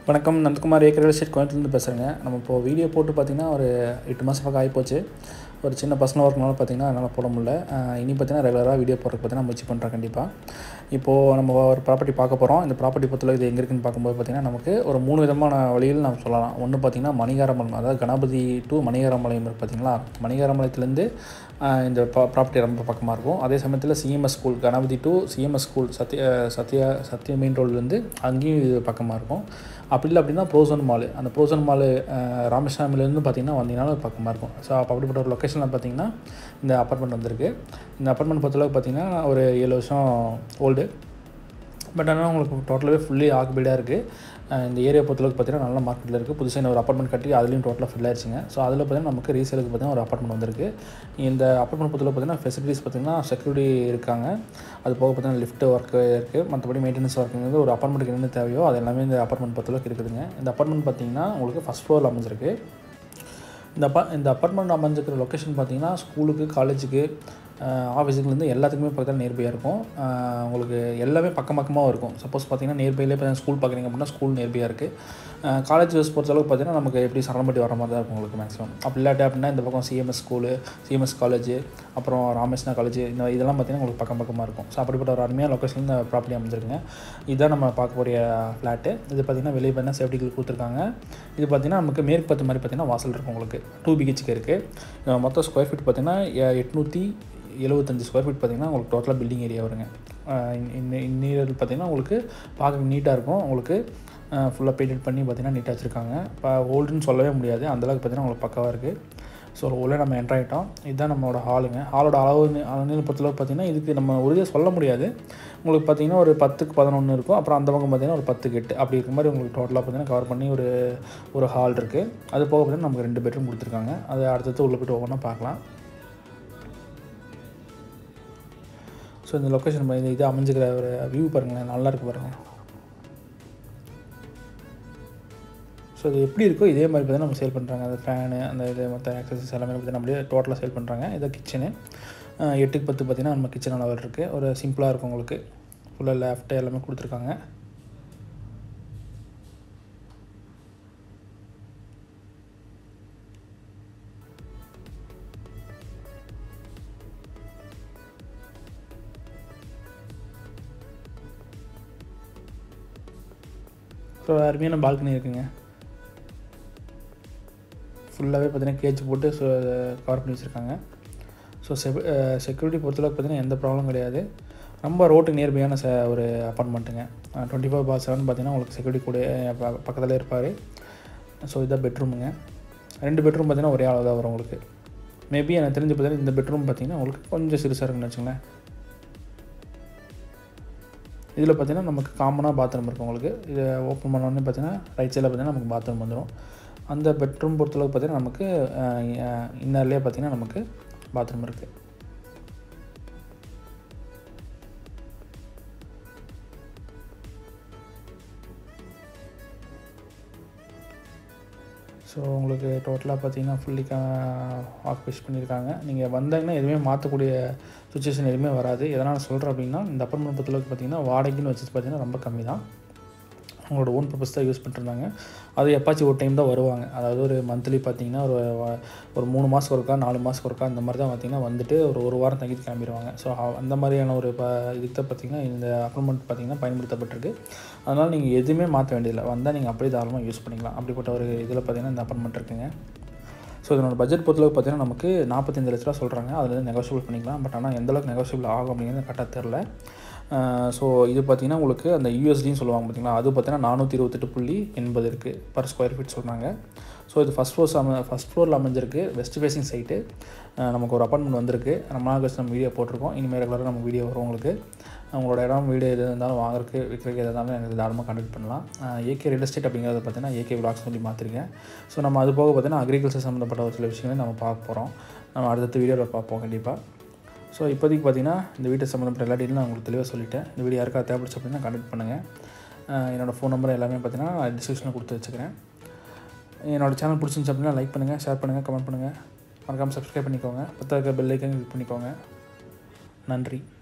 வணக்கம் Nandakumar acre real estate கோயம்புத்தூர்லேருந்து பேசுகிறேங்க நம்ம இப்போது வீடியோ போட்டு பார்த்தீங்கன்னா ஒரு எட்டு மாதம் பக்கம் ஆகிப்போச்சு ஒரு சின்ன பர்சனல் ஒர்க்னால பார்த்தீங்கன்னா என்னால் போட முடியல அஹ் இனி பார்த்தீங்கன்னா ரெகுலராக வீடியோ போடுறதுக்கு பார்த்தீங்கன்னா முயற்சி பண்ணுறேன் கண்டிப்பாக இப்போது நம்ம ஒரு ப்ராப்பர்ட்டி பார்க்க போகிறோம் இந்த ப்ராப்பர்ட்டி பொறுத்தவரை இது எங்கே இருக்குன்னு பார்க்கும்போது பார்த்தீங்கன்னா நமக்கு ஒரு மூணு விதமான வழியில் நம்ம சொல்லலாம் ஒன்று பார்த்தீங்கன்னா மணிகாரமலம் அதாவது கணபதி டு மணிகாரமலையம் இருக்குது பார்த்தீங்களா மணிகாரமலையத்துலேருந்து அஹ் இந்த ப்ராப்பர்ட்டி ரொம்ப பக்கமாக இருக்கும் அதே சமயத்தில் CMS school Ganapathy to CMS school Sathya Sathya Sathya main ரோட்லேருந்து அங்கேயும் இது பக்கமாக இருக்கும் அப்படி இல்லை அப்படின்னா ப்ரோசன் மாலு அந்த ப்ரோசன் மாலு ராமசாமிலேருந்து பார்த்தீங்கன்னா வந்தீங்கன்னாலும் பக்கமாக இருக்கும் ஸோ அப்போ அப்படிப்பட்ட ஒரு லொக்கேஷனில் பார்த்தீங்கன்னா இந்த அப்பார்ட்மெண்ட் வந்திருக்கு இந்த அப்பார்ட்மெண்ட் பொறுத்தளவுக்கு பார்த்தீங்கன்னா ஒரு ஏழு வருஷம் ஓல்டு பட் ஆனால் உங்களுக்கு டோட்டலாகவே ஃபுல்லி ஆக்குபைடாக இருக்குது இந்த ஏரியா பொறுத்தளவுக்கு பார்த்தீங்கன்னா நல்ல மார்க்கெட்டில் இருக்குது புதுசாக இன்னும் ஒரு அப்பார்ட்மெண்ட் கட்டி அதுலேயும் டோட்டலாக ஃபில் ஆயிடுச்சுங்க ஸோ அதில் பார்த்தீங்கன்னா நமக்கு ரீசேலுக்கு பார்த்தீங்கன்னா ஒரு அப்பார்ட்மெண்ட் வந்திருக்கு இந்த அப்பார்ட்மெண்ட் பொறுத்தளவு பார்த்தீங்கன்னா ஃபெசிலிட்டிஸ் பார்த்தீங்கன்னா செக்யூரிட்டி இருக்காங்க அது போக பார்த்தீங்கன்னா லிஃப்ட் ஒர்க்கு இருக்குது மற்றபடி மெயின்டெனன்ஸ் ஒர்க்குங்கிறது ஒரு அப்பார்ட்மெண்ட்டுக்கு என்ன தேவையோ அது எல்லாமே இந்த அப்பார்ட்மெண்ட் பொறுத்தளவுக்கு இருக்குதுங்க இந்த அப்பார்ட்மெண்ட் பார்த்தீங்கன்னா உங்களுக்கு ஃபஸ்ட் ஃப்ளோரில் அமைஞ்சிருக்கு இந்த அப்பா இந்த அப்பார்ட்மெண்ட் அமைஞ்சிருக்கிற லொக்கேஷன் பார்த்தீங்கன்னா ஸ்கூலுக்கு காலேஜுக்கு ஆஃபீஸுக்குலேருந்து எல்லாத்துக்குமே பார்த்தீங்கன்னா நியர்பையாக இருக்கும் அஹ் உங்களுக்கு எல்லாமே பக்கம் பக்கமாக இருக்கும் சப்போஸ் பார்த்தீங்கன்னா நியர்பைலே பார்த்தீங்கன்னா ஸ்கூல் பார்க்குறீங்க அப்படின்னா ஸ்கூல் நியர்பையாக இருக்குது காலேஜ் பஸ் பொறுத்தளவுக்கு பார்த்தீங்கன்னா நமக்கு எப்படி சரணப்பட்டி வர மாதிரி தான் இருக்கும் உங்களுக்கு மேக்ஸிமம் அப்படி இல்லாட்டி அப்படின்னா இந்த பக்கம் சிஎம்எஸ் ஸ்கூலு சிஎம்எஸ் காலேஜ் அப்புறம் ராமேஸ்னா காலேஜ் இந்த இதெல்லாம் பார்த்தீங்கன்னா உங்களுக்கு பக்கம் பக்கமாக இருக்கும் ஸோ அப்படிப்பட்ட ஒரு அருமையான லொக்கேஷன் இந்த ப்ராப்பர்ட்டி அமைஞ்சிருக்குங்க இதுதான் நம்ம பார்க்க போகிற ஃப்ளாட்டு இது பார்த்தீங்கன்னா வெளியே பார்த்தீங்கன்னா சேஃப்டிகள் கொடுத்துருக்காங்க இது பார்த்தீங்கன்னா நமக்கு மேற்கு பார்த்த மாதிரி பார்த்தீங்கன்னா வாசல் இருக்கும் உங்களுக்கு டூ பிஹெச்க்கு இருக்குது மொத்தம் ஸ்கொயர் ஃபீட் பார்த்தீங்கன்னா எ- எட்நூற்றி எழுபத்தஞ்சு ஸ்கொயர் ஃபீட் பார்த்தீங்கன்னா உங்களுக்கு டோட்டலாக பில்டிங் ஏரியா வருங்க இன்னியர் பார்த்தீங்கன்னா உங்களுக்கு பார்க்க நீட்டாக இருக்கும் உங்களுக்கு ஃபுல்லாக பெயிண்டட் பண்ணி பார்த்தீங்கன்னா நீட்டாக வச்சுருக்காங்க இப்போ ஓல்டுன்னு சொல்லவே முடியாது அந்தளவுக்கு பார்த்தீங்கன்னா உங்களுக்கு பக்காவாக இருக்குது ஸோ உள்ளே நம்ம என்ட்ரு ஆகிட்டோம் இதுதான் நம்மளோட ஹாலுங்க ஹாலோட அளவு அளவு பொறுத்தளவுக்கு பார்த்தீங்கன்னா இதுக்கு நம்ம உறுதியாக சொல்ல முடியாது உங்களுக்கு பார்த்தீங்கன்னா ஒரு பத்துக்கு பதினொன்று இருக்கும் அப்புறம் அந்த பக்கம் பார்த்தீங்கன்னா ஒரு பத்துக்கு எட்டு அப்படி இருக்க மாதிரி உங்களுக்கு டோட்டலாக பார்த்தீங்கன்னா கவர் பண்ணி ஒரு ஒரு ஹால் இருக்குது அது போக பார்த்தீங்கன்னா நமக்கு ரெண்டு பெட்ரூம் கொடுத்துருக்காங்க அது அடுத்தது உள்ளே போய்ட்டு ஒவ்வொன்றா பார்க்கலாம் ஸோ இந்த லொக்கேஷன் இந்த இது அமைஞ்சிக்கிற ஒரு வியூ பாருங்களேன் நல்லா இருக்கு பாருங்கள் ஸோ இது எப்படி இருக்கோ இதே மாதிரி பார்த்தீங்கன்னா நம்ம சேல் பண்ணுறாங்க அந்த ஃபேனு அந்த இது மற்ற ஆக்சசரிஸ் எல்லாமே பார்த்தீங்கன்னா அப்படியே டோட்டலாக சேல் பண்ணுறாங்க இதை கிச்சனு எட்டுக்கு பத்து பார்த்தீங்கன்னா நம்ம கிச்சன் லெவல் இருக்குது ஒரு சிம்பிளாக இருக்கும் உங்களுக்கு ஃபுல்லாக லேஃப்ட்டு எல்லாமே கொடுத்துருக்காங்க ஸோ அருமையான பால்கனி இருக்குங்க ஃபுல்லாகவே பார்த்தீங்கன்னா கேஜ் போட்டு கவர் பண்ணி வச்சுருக்காங்க ஸோ செக்யூரிட்டி பொறுத்தளவுக்கு பார்த்தீங்கன்னா எந்த ப்ராப்ளம் கிடையாது ரொம்ப ரோட்டுக்கு நியர்பையான ச ஒரு அப்பார்ட்மெண்ட்டுங்க டுவெண்ட்டி ஃபோர் பார் செவன் பார்த்தீங்கன்னா உங்களுக்கு செக்யூரிட்டி கூட பக்கத்தில் இருப்பார் ஸோ இதான் பெட்ரூமுங்க ரெண்டு பெட்ரூம் பார்த்தீங்கன்னா ஒரே அளவு தான் வரும் உங்களுக்கு மேபி எனக்கு தெரிஞ்சு பார்த்தீங்கன்னா இந்த பெட்ரூம் பார்த்தீங்கன்னா உங்களுக்கு கொஞ்சம் சிறுசாக இருக்குன்னு வச்சுங்களேன் இதில் பார்த்தீங்கன்னா நமக்கு காமனாக பாத்ரூம் இருக்கும் உங்களுக்கு இதை ஓப்பன் பண்ணோடனே பார்த்தீங்கன்னா ரைட் சைடில் பார்த்தீங்கன்னா நமக்கு பாத்ரூம் வந்துடும் அந்த பெட்ரூம் பொறுத்தளவுக்கு பார்த்தீங்கன்னா நமக்கு இன்னர்லேயே பார்த்தீங்கன்னா நமக்கு பாத்ரூம் இருக்குது ஸோ உங்களுக்கு டோட்டலாக பார்த்தீங்கன்னா ஃபுல்லி ஆக்குபேஸ் பண்ணியிருக்காங்க நீங்கள் வந்தாங்கன்னா எதுவுமே மாற்றக்கூடிய சுச்சுவேஷன் எதுவுமே வராது எதனால் சொல்கிறேன் அப்படின்னா இந்த அப்பார்ட்மெண்ட் பொறுத்தளவுக்கு பார்த்தீங்கன்னா வாடகைன்னு வச்சு பார்த்தீங்கன்னா ரொம்ப கம்மி தான் அவங்களோட ஓன் பர்பஸ் தான் யூஸ் பண்ணிருந்தாங்க அது எப்பாச்சும் ஒரு டைம் தான் வருவாங்க அதாவது ஒரு மந்த்லி பார்த்தீங்கன்னா ஒரு வ- ஒரு மூணு மாதம் ஒருக்கா நாலு மாதம் ஒருக்கா இந்த மாதிரி தான் பார்த்தீங்கன்னா வந்துட்டு ஒரு ஒரு வாரம் தங்கிட்டு கிளம்பிடுவாங்க ஸோ அந்த மாதிரியான ஒரு ப இதுக்கு தான் பார்த்தீங்கன்னா இந்த அப்பார்ட்மெண்ட் பார்த்தீங்கன்னா பயன்படுத்தப்பட்டிருக்கு அதனால் நீங்கள் எதுவுமே மாற்ற வேண்டியதில்லை வந்தால் நீங்கள் அப்படியே தாராளமாக யூஸ் பண்ணிக்கலாம் அப்படிப்பட்ட ஒரு இதில் பார்த்தீங்கன்னா இந்த அப்பார்ட்மெண்ட் இருக்குங்க ஸோ இதனோட பட்ஜெட் பொறுத்தளவுக்கு பார்த்தீங்கன்னா நமக்கு நாற்பத்தஞ்சு லட்ச ரூபா சொல்கிறாங்க அதில் இருந்து நெகோஷியபிள் பண்ணிக்கலாம் பட் ஆனால் எந்த அளவுக்கு நெகோஷியபிள் ஆகும் அப்படிங்கிறது கரெக்டாக தெரில ஸோ இது பார்த்தீங்கன்னா உங்களுக்கு அந்த யூஎஸ்டின்னு சொல்லுவாங்க பார்த்தீங்களா அது பார்த்தீங்கன்னா நானூற்றி இருபத்தெட்டு புள்ளி எண்பது இருக்குது பர் ஸ்கொயர் ஃபீட் சொல்கிறாங்க ஸோ இது ஃபஸ்ட் ஃப்ளோர்ஸ் அம ஃபஸ்ட் ஃப்ளோரில் அமைஞ்சிருக்கு வெஸ்ட் ஃபேசிங் சைட்டு நமக்கு ஒரு அப்பார்ட்மெண்ட் வந்திருக்கு ரொம்ப நாள் கழிச்சு நம்ம வீடியோ போட்டிருக்கோம் இனிமேல் ரெகுலராக நம்ம வீடியோ வரும் உங்களுக்கு உங்களோட இடம் வீடு எது இருந்தாலும் வாங்குறதுக்கு விற்கிறதுக்கு எது இருந்தாலும் எனக்கு தாராளமாக கான்டெக்ட் பண்ணலாம் ஏகே ரியல் எஸ்டேட் அப்படிங்கிறத பார்த்தீங்கன்னா ஏகே விளாக்ஸ் சொல்லி மாற்றிருக்கேன் ஸோ நம்ம அது போக பார்த்தீங்கன்னா அக்ரிகல்ச்சர் சம்மந்தப்பட்ட ஒரு சில விஷயங்களை நம்ம பார்க்க போகிறோம் நம்ம அடுத்தடுத்த வீடியோவில் பார்ப்போம் கண்டிப்பாக ஸோ இப்போதைக்கு பார்த்தீங்கன்னா இந்த வீட்டை சம்மந்தப்பட்ட எல்லா டீட்டெயிலும் நான் உங்களுக்கு தெளிவாக சொல்லிட்டேன் இந்த வீடியோ யாருக்கா தேவைப்படுச்சு அப்படின்னா கான்டெக்ட் பண்ணுங்கள் என்னோடய ஃபோன் நம்பர் எல்லாமே பார்த்தீங்கன்னா டிஸ்கிரிப்ஷனில் கொடுத்து வச்சுக்கிறேன் என்னோட சேனல் பிடிச்சிருந்துச்சு அப்படின்னா லைக் பண்ணுங்கள் ஷேர் பண்ணுங்கள் கமெண்ட் பண்ணுங்கள் மறக்காமல் சப்ஸ்கிரைப் பண்ணிக்கோங்க பத்திரிக்கை பெல் ஐக்கன் கிளிக் பண்ணிக்கோங்க நன்றி